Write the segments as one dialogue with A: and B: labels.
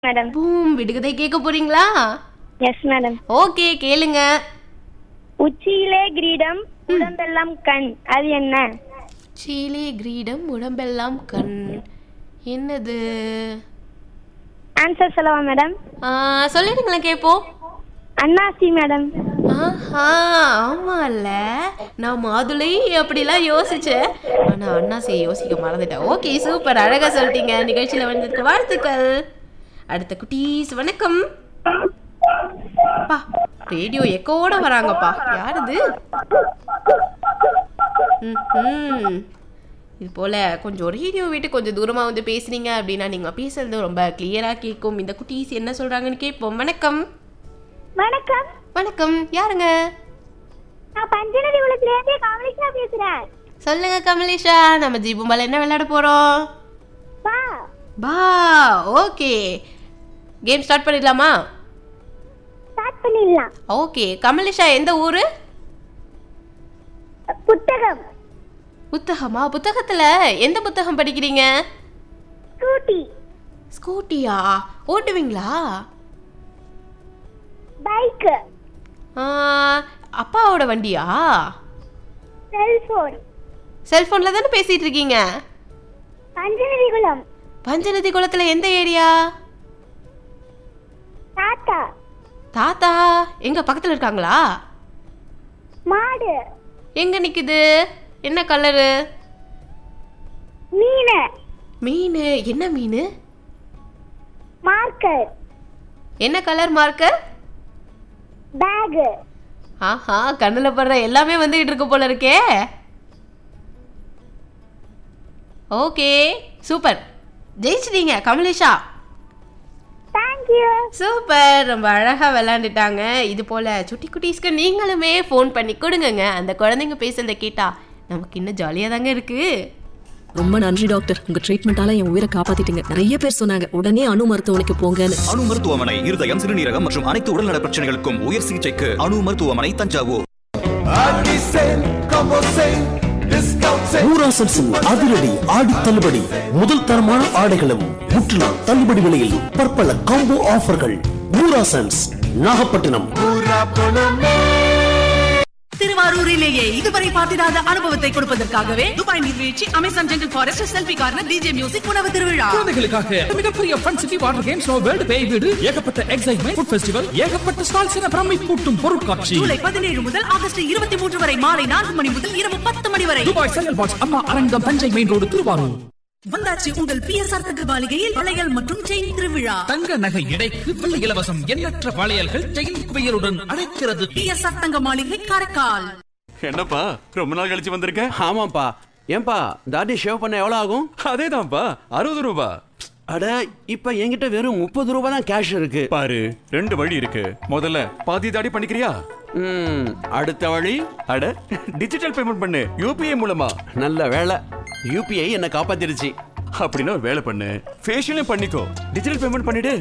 A: Madam
B: boom விடுகதை கேட்க போறீங்களா
A: எஸ் மேடம்
B: ஓகே கேளுங்க
A: உச்சியிலே கிரீடம் உடம்பெல்லாம் கண் அது என்ன
B: சீலே கிரீடம் உடம்பெல்லாம் கண் என்னது
A: ஆன்சர் சொல்லவா மேடம்
B: ஆ, சொல்லிடுங்களேன் கேட்போம்
A: அன்னாசி மேடம்
B: ஆஹா ஆமால்ல நான் மாதுளை அப்படிலாம் யோசிச்சேன் ஆனா அண்ணாசி யோசிக்க மறந்துட்டேன் ஓகே சூப்பர் அழகா சொல்லிட்டீங்க நிகழ்ச்சியில வந்ததுக்கு வாழ்த்துக்கள் அடுத்த குட்டீஸ் வணக்கம் பா ரேடியோ எக்கோட வராங்கப்பா யாருது ம்ஹும். இது போல கொஞ்சம் ரேடியோ விட்டு கொஞ்சம் தூரமா வந்து பேசுனீங்க அப்படின்னா நீங்க பேசுறது ரொம்ப கிளியரா கேட்கும் இந்த குட்டீஸ் என்ன சொல்றாங்கன்னு கேட்போம் வணக்கம்
A: வணக்கம்
B: வணக்கம் யாருங்க
A: நான் பஞ்சநதி உலகத்திலேருந்து கமலிஷா பேசுறேன்
B: சொல்லுங்க கமலேஷா நம்ம ஜீபும்பால என்ன விளையாட போறோம்
A: பா
B: பா ஓகே கேம் ஸ்டார்ட் பண்ணிடலாமா
A: ஸ்டார்ட் பண்ணிடலாம்
B: ஓகே கமலேஷா எந்த ஊரு
A: புத்தகம்
B: புத்தகமா புத்தகத்துல எந்த புத்தகம் படிக்கிறீங்க
A: ஸ்கூட்டி
B: ஸ்கூட்டியா ஓட்டுவீங்களா
A: பைக்
B: ஆ, அப்பாவோட வண்டியா
A: செல்போன்
B: செல்போன்ல தானே பேசிட்டு இருக்கீங்க
A: பஞ்சநதி குளம்
B: பஞ்சநதி குளத்துல எந்த ஏரியா
A: தாத்தா
B: தாத்தா எங்க பக்கத்துல இருக்காங்களா
A: மாடு
B: எங்க நிக்குது என்ன கலரு
A: மீன்
B: மீன் என்ன மீன்
A: மார்க்கர்
B: என்ன கலர் மார்க்கர்
A: பேக்
B: ஆஹா கண்ணுல படுற எல்லாமே வந்துகிட்டு இருக்கு போல இருக்கே ஓகே சூப்பர் ஜெயிச்சிட்டீங்க கமலேஷா
A: தேங்க்யூ
B: சூப்பர் ரொம்ப அழகா விளையாண்டுட்டாங்க இது போல சுட்டி குட்டீஸ்க்கு நீங்களுமே ஃபோன் பண்ணி கொடுங்கங்க அந்த குழந்தைங்க பேசுறத கேட்டா நமக்கு இன்னும் ஜாலியா தாங்க இருக்கு
C: ரொம்ப நன்றி டாக்டர் உங்க ட்ரீட்மெண்டால என் உயிரை காப்பாத்திட்டீங்க நிறைய பேர் சொன்னாங்க உடனே அணு மருத்துவமனைக்கு போங்கன்னு
D: அணு மருத்துவமனை இருதயம் சிறுநீரகம் மற்றும் அனைத்து உடல்நல பிரச்சனைகளுக்கும் உயர் சிகிச்சைக்கு அணு மருத்துவமனை தஞ்சாவூர்
E: ஊராசன்ஸின் அதிரடி ஆடி தள்ளுபடி முதல் தரமான ஆடைகளும் முற்றிலும் தள்ளுபடி விலையில் பற்பல காம்போ ஆஃபர்கள் ஊராசன்ஸ் நாகப்பட்டினம்
F: திருவாரூரிலேயே இதுவரை பார்த்திராத அனுபவத்தை கொடுப்பதற்காகவே துபாய் நீர்வீழ்ச்சி Amazon jungle forest selfie corner DJ music உணவு திருவிழா
G: குழந்தைகளுக்காக மிகப்பெரிய fun city water games world பேய் வீடு ஏகப்பட்ட எக்ஸைட்மெண்ட் ஃபுட் ஃபெஸ்டிவல் ஏகப்பட்ட ஸ்டால்ஸ் என பிரமை கூட்டும் பொருட்காட்சி
F: ஜூலை பதினேழு முதல் ஆகஸ்ட் இருபத்தி மூன்று வரை மாலை நான்கு மணி முதல் இரவு பத்து மணி வரை
G: துபாய் செங்கல் பாக்ஸ் அம்மா அரங்கம் தஞ்சை மெயின் ரோடு திருவாரூர்
F: வந்தாச்சு உங்கள் பிஎஸ்ஆர் தங்க மாளிகையில் வளையல் மற்றும் செயின் திருவிழா
G: தங்க நகை எடைக்கு வெள்ளி இலவசம் எண்ணற்ற வளையல்கள் செயின் குவியலுடன் அழைக்கிறது
F: பிஎஸ்ஆர் தங்க மாளிகை காரைக்கால்
H: என்னப்பா ரொம்ப நாள் கழிச்சு வந்திருக்க
I: ஆமாப்பா ஏன்பா தாடி ஷேவ் பண்ண எவ்வளோ ஆகும்
H: அதேதான்ப்பா அறுபது ரூபா
I: அட இப்ப என்கிட்ட வெறும் முப்பது ரூபாய் தான் கேஷ் இருக்கு
H: பாரு ரெண்டு வழி இருக்கு முதல்ல பாதி தாடி பண்ணிக்கிறியா
I: ம், அடுத்த வழி
H: அட டிஜிட்டல் பேமெண்ட் பண்ணு யூபிஐ மூலமா
I: நல்ல வேலை யூபிஐ என்ன காப்பாத்திருச்சு
H: அப்படின்னா ஒரு வேலை பண்ணு ஃபேஷியலும் பண்ணிக்கோ டிஜிட்டல் பேமெண்ட் பண்ணிடு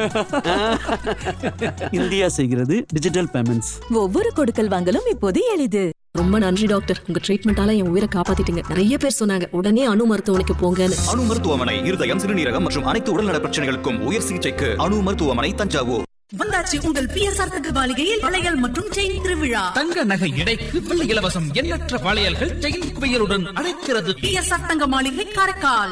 J: இந்தியா செய்கிறது டிஜிட்டல் பேமெண்ட்ஸ்
C: ஒவ்வொரு கொடுக்கல் வாங்கலும் இப்போது எளிது ரொம்ப நன்றி டாக்டர் உங்க ட்ரீட்மெண்டால என் உயிரை காப்பாத்திட்டீங்க நிறைய பேர் சொன்னாங்க உடனே அணு மருத்துவமனைக்கு போங்கன்னு
D: அணு மருத்துவமனை இருதயம் சிறுநீரகம் மற்றும் அனைத்து உடல்நல பிரச்சனைகளுக்கும் உயர் சிகிச்சைக்கு அணு மருத்துவமனை தஞ்சாவூர்
F: வந்தாச்சு உங்கள் பிஎஸ்ஆர் தங்க மாளிகையில் வளையல் மற்றும் செயின் திருவிழா
G: தங்க நகை எடைக்கு வெள்ளி இலவசம் எண்ணற்ற வளையல்கள் செயின் குவியலுடன் அழைக்கிறது
F: பிஎஸ்ஆர் தங்க மாளிகை காரைக்கால்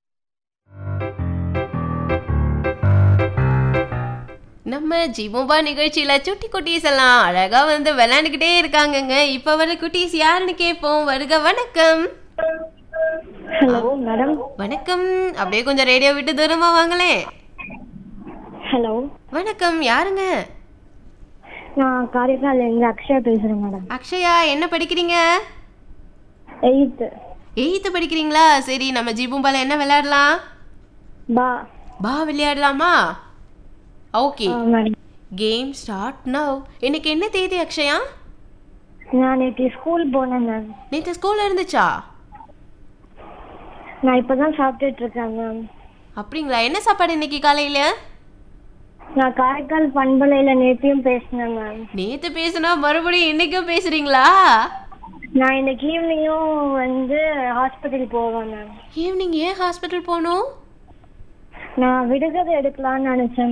B: நம்ம ஜிமுபா நிகழ்ச்சியில சுட்டி குட்டீஸ் எல்லாம் அழகா வந்து விளையாண்டுக்கிட்டே இருக்காங்கங்க இப்ப வர குட்டீஸ் யாருன்னு கேட்போம் வருக வணக்கம்
A: ஹலோ மேடம்
B: வணக்கம் அப்படியே கொஞ்சம் ரேடியோ விட்டு தூரமா வாங்களே
A: ஹலோ
B: வணக்கம் யாருங்க
A: நான் காரைக்கால் இருந்து அக்ஷயா பேசுறேன் மேடம்
B: அக்ஷயா என்ன படிக்கிறீங்க
A: எயித்து
B: எயித்து படிக்கிறீங்களா சரி நம்ம ஜிபும்பால என்ன விளையாடலாம்
A: பா
B: பா விளையாடலாமா okay
A: ah, madam
B: game start now இன்னைக்கு என்ன தேதி அக்ஷயா
A: நான் நேற்று ஸ்கூல் போனேன் மேம்
B: நேற்று ஸ்கூல்ல இருந்துச்சா
A: நான் இப்பதான் சாப்பிட்டுட்டு இருக்கேன் மேம்
B: அப்படிங்களா என்ன சாப்பாடு இன்னைக்கு காலையில
A: நான் காரைக்கால் பண்பலையில நேற்றையும் பேசினேன் மேம்
B: நேத்து பேசுனா மறுபடியும் இன்னைக்கும் பேசுறீங்களா
A: நான் இன்னைக்கு ஈவினிங்கும் வந்து ஹாஸ்பிட்டல் போவேன் மேம்
B: ஈவினிங் ஏன் ஹாஸ்பிட்டல் போகணும்
A: நான் விடுகதை எடுக்கலாம்னு நினைச்சேன்